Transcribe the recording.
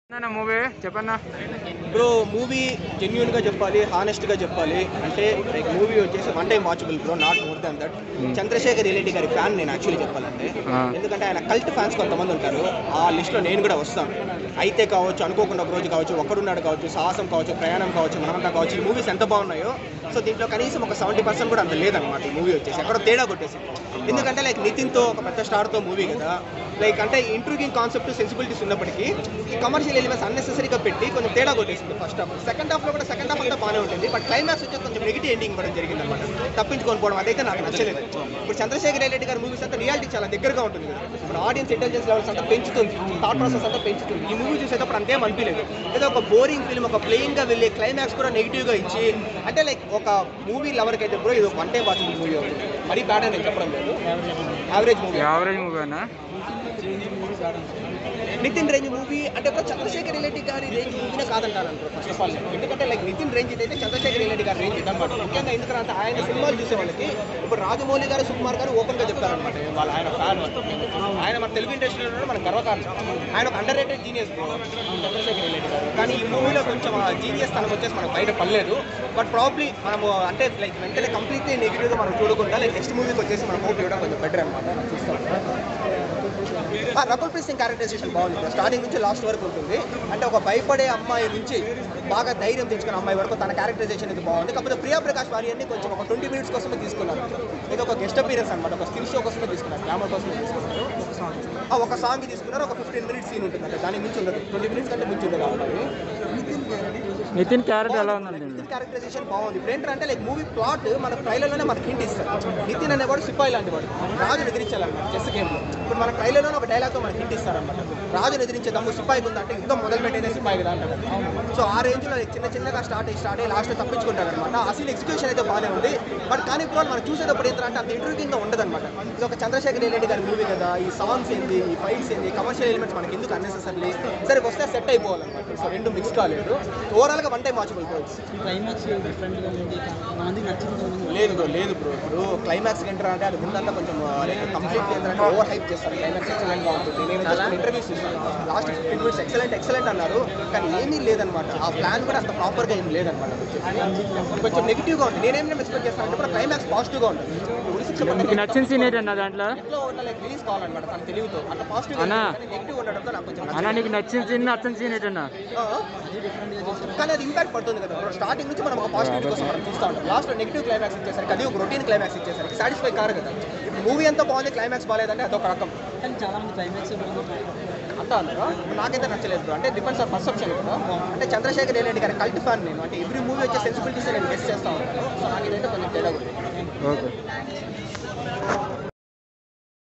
అన్న మూవీ చెప్పన్నా bro movie genuine గా చెప్పాలి హానెస్ట్ గా చెప్పాలి అంటే లైక్ మూవీ వచ్చేసి one time watchable bro not more than that Chandrashekar Reddy గారి ఫ్యాన్ నేను యాక్చువల్లీ చెప్పాలంటే ఆ. ఎందుకంటే ఆయన కల్ట్ ఫ్యాన్స్ కొంతమంది ఉంటారు ఆ లిస్ట్ లో నేను కూడా వస్తాను అయితే కావచ్చు అనుకోకుండా ఒక రోజు కావచ్చు ఒక్కడున్నాడు కావచ్చు సాహసం కావచ్చు ప్రయాణం కావచ్చు మనమంతా కావచ్చు ఈ మూవీస్ ఎంత బాగున్నాయో సో దీంట్లో కనీసం ఒక సెవెంటీ పర్సెంట్ కూడా అంత లేదనమాట ఈ మూవీ వచ్చేసి ఎక్కడో తేడా కొట్టేసి ఎందుకంటే లైక్ నితిన్తో ఒక పెద్ద స్టార్తో మూవీ కదా లైక్ అంటే ఇంట్రూగింగ్ కాన్సెప్ట్ సెన్సిబిలిటీస్ ఉన్నప్పటికీ ఈ కమర్షియల్ ఎలిమెంట్స్ అన్నెసెసరీగా పెట్టి కొంచెం తేడా కొట్టేసింది ఫస్ట్ హాఫ్ సెకండ్ హాఫ్లో కూడా సెకండ్ హాఫ్ అంతా బాగానే ఉంటుంది బట్ క్లైమాక్స్ వచ్చి కొంచెం నెగిటివ్ ఎండింగ్ ఇవ్వడం జరిగింది అనమాట తప్పించుకొని పోవడం అదైతే నాకు నచ్చలేదు ఇప్పుడు చంద్రశేఖర్ రెడ్డి గారి మూవీస్ అంతా రియాలిటీ చాలా దగ్గరగా ఉంటుంది కదా ఇప్పుడు ఆడియన్స్ ఇంటెలిజెన్స్ లెవెల్స్ అంతా పెంచుతుంది థాట్ ప్రాసెస్ అంతా పెంచుతుంది ఈ మూవీ చూసేటప్పుడు అంతేం అనిపించలేదు ఏదో ఒక బోరింగ్ ఫిల్మ్ ఒక ప్లెయిన్ గా వెళ్ళి క్లైమాక్స్ కూడా నెగిటివ్ గా ఇచ్చి అంటే లైక్ ఒక మూవీ లవర్కి అయితే బ్రో ఇది వన్ టైం వాచింగ్ మూవీ అవుతుంది మరీ బ్యాడ్ అని నేను చెప్పడం లేదు యావరేజ్ మూవీ యావరేజ్ మూవీ అన్న నితిన్ రేంజ్ మూవీ అంటే ఇప్పుడు చంద్రశేఖర్ రెడ్డి గారి రేంజ్ మూవీనే కాదంటాను ఫస్ట్ ఆఫ్ ఆల్ ఎందుకంటే లైక్ నితిన్ రేంజ్ అయితే చంద్రశేఖర్ రెడ్డి గారి రేంజ్ ఇదన్నమాట ముఖ్యంగా ఎందుకంటే ఆయన సినిమాలు చూసే వాళ్ళకి ఇప్పుడు రాజమౌళి గారు సుకుమార్ గారు ఓపెన్ గా చెప్తారనమాట వాళ్ళ ఆయన ఫ్యాన్ ఆయన మన తెలుగు ఇండస్ట్రీలో ఉండడం మన గర్వకారణం ఆయన ఒక underrated genius Chandrashekar Reddy గారు కానీ ఈ మూవీలో కొంచెం ఆ జీనియస్ తనం వచ్చేసి మనకు బయట పడలేదు బట్ ప్రాబ్లీ మనము అంటే లైక్ వెంటనే కంప్లీట్లీ నెగిటివ్ గా మనం చూడకుండా లైక్ నెక్స్ట్ మూవీకి వచ్చేసి మనం హోప్ ఇవ్వడం కొంచెం బెటర్ అనమాట చూస్తాం ఆ రకుల్ ప్రీత్ సింగ్ క్యారెక్టరైజేషన్ బాగుంది స్టార్టింగ్ నుంచి లాస్ట్ వరకు ఉంటుంది అంటే ఒక భయపడే అమ్మాయి నుంచి బాగా ధైర్యం తెచ్చుకున్న అమ్మాయి వరకు తన క్యారెక్టరైజేషన్ అయితే బాగుంది కాకపోతే ప్రియా ప్రకాష్ వారియన్ని కొంచెం ఒక ట్వంటీ మినిట్స్ కోసమే తీసుకున్నారు ఇది ఒక గెస్ట్ అపీరెన్స్ అనమాట ఒక స్కిల్ షో కోసమే తీసుకున్నారు గ్రామర్ కోసమే తీసుకున్నారు ఆ ఒక సాంగ్ తీసుకున్నారు ఒక ఫిఫ్టీన్ మినిట్స్ సీన్ ఉంటుంది అంటే దాని మించి ఉండదు ట్వంటీ మినిట్స్ కంటే మించి ఉండదు ఆ అమ్మాయి నితిన్ క్యారెక్టర్ ఎలా ఉందండి నితిన్ క్యారెక్టరైజేషన్ బాగుంది ఇప్పుడు ఏంటంటే లైక్ మూవీ ప్లాట్ మన ట్రైలర్లోనే మనకి హింట్ ఇస్తారు నితిన్ అనేవాడు సిపాయి లాంటి వాడు రాజు ఎదిరించాలన్నమాట చెస్ గేమ్ ఇప్పుడు మన ట్రైలర్లోనే ఒక డైలాగ్తో మనకి హింట్ ఇస్తారన్నమాట రాజుని ఎదిరించే దమ్ము సిపాయికి ఉందంటే యుద్ధం మొదలు పెట్టేదే సిపాయి కదా అంటారు సో ఆ రేంజ్లో like చిన్న చిన్నగా స్టార్ట్ అయ్యి స్టార్ట్ అయ్యి లాస్ట్ తప్పించుకుంటారు అనమాట అసలు ఎగ్జిక్యూషన్ అయితే బాగానే ఉంది బట్ కానీ ఇప్పుడు మనం చూసేటప్పుడు ఏంటంటే అంత ఇంట్రూవింగ్ గా ఉండదు అనమాట ఇది ఒక చంద్రశేఖర్ రెడ్డి గారి మూవీ కదా ఈ సాంగ్స్ ఏంది ఈ ఫైట్స్ ఏంది కమర్షియల్ ఎలిమెంట్స్ మనకి ఎందుకు అన్నెసెసరీ సరే వస్తే సెట్ అయిపోవాలన్నమాట సో రెండు మిక్స్ కాలేదు ఓవరాల్ గా వన్ టైం వాచబుల్ క్లైమాక్స్ డిఫరెంట్గా ఉంది మంది నచ్చింది లేదు బ్రో లేదు బ్రో ఇప్పుడు క్లైమాక్స్ ఎంటర్ అంటే అది ముందంతా కొంచెం కంప్లీట్ ఏంటంటే ఓవర్ హైప్ చేస్తారు క్లైమాక్స్ ఎక్సలెంట్ గా ఉంటుంది నేను జస్ట్ ఇంటర్వ్యూస్ చూసాను last fifteen minutes excellent excellent అన్నారు కానీ ఏమీ లేదనమాట ఆ ప్లాన్ కూడా అంత ప్రాపర్ గా ఏం లేదనమాట కొంచెం నెగిటివ్ గా ఉంది నేనేం ఎక్స్పెక్ట్ చేస్తాను అంటే కూడా క్లైమాక్స్ పాజిటివ్ గా ఉంటుంది ఉరి శిక్ష మీకు పడ్డ నచ్చిన సీన్ ఏంటన్న దాంట్లో ఎట్లా ఉన్న లైక్ రిలీజ్ కావాలన్నమాట తన తెలివితో అంత పాజిటివ్ అన్నా. నెగిటివ్ ఉండడంతో నాకు కొంచెం అన్న నీకు నచ్చిన సీన్ నచ్చని సీన్ ఏంటన్నా ఆ, కానీ అది ఇంపాక్ట్ పడుతుంది కదా స్టార్టింగ్ నుంచి మనం ఒక పాజిటివ్ కోసం మనం చూస్తూ ఉంటాం లాస్ట్ నెగిటివ్ క్లైమాక్స్ ఇచ్చేసరికి అది ఒక రొటీన్ క్లైమాక్స్ ఇచ్చేసరికి సాటిస్ఫై కారు కదా ఇప్పుడు మూవీ అంతా బాగుంది క్లైమాక్స్ బాగాలేదంటే అదొక రకం కానీ చాలా మంది క్లైమాక్స్ అంతా అన్నారు నాకైతే నచ్చలేదు bro. అంటే డిపెండ్స్ ఆన్ పర్సెప్షన్ కదా అంటే చంద్రశేఖర్ రెడ్డి గారి కల్ట్ ఫ్యాన్ నేను అంటే ఎవ్రీ మూవీ వచ్చే సెన్సిబిలిటీస్ నేను గెస్ట్ చేస్తా ఉంటాను సో నాకు ఇదైతే కొంచెం తేడా ఉంది ఓకే